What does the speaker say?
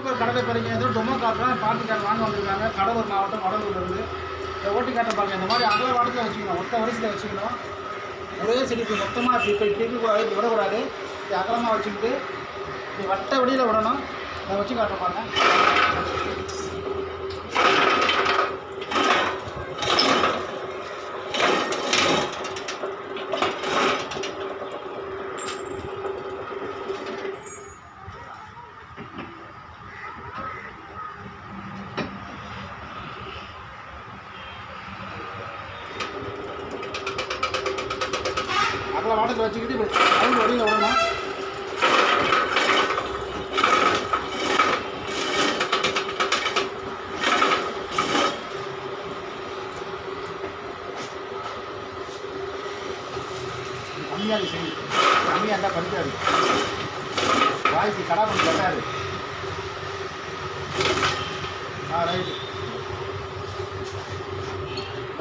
super கடலை பாருங்க ஏதோ டொமோ காட்டுறோம் பாட்டுக்காரர் வாங்க வந்திருக்காங்க கடலூர் மாவட்டம் வடலூர்ல இருந்து இந்த ஓட்டி காட்ட பாருங்க இந்த மாதிரி அகல வாடத்தில் வச்சுக்கணும் ஒத்த வரிசையில் வச்சுக்கணும் ஒரே செடிக்கு மொத்தமாக இப்படி இப்படி இப்படி கூடாது இப்படி விடக்கூடாது இப்படி அகலமாக வச்சுக்கிட்டு இப்படி வட்ட வழியில் விடணும் இதை வச்சு காட்ட பாருங்க அகல வாடத்தில் வச்சுக்கிட்டு இப்படி ரவுண்ட் வழியில் விடணும் கம்மியாக சரி கம்மியாக இருந்தால் படிக்காது வாய்க்கு கடா பண்ணி கட்டாது ஆ ரைட்டு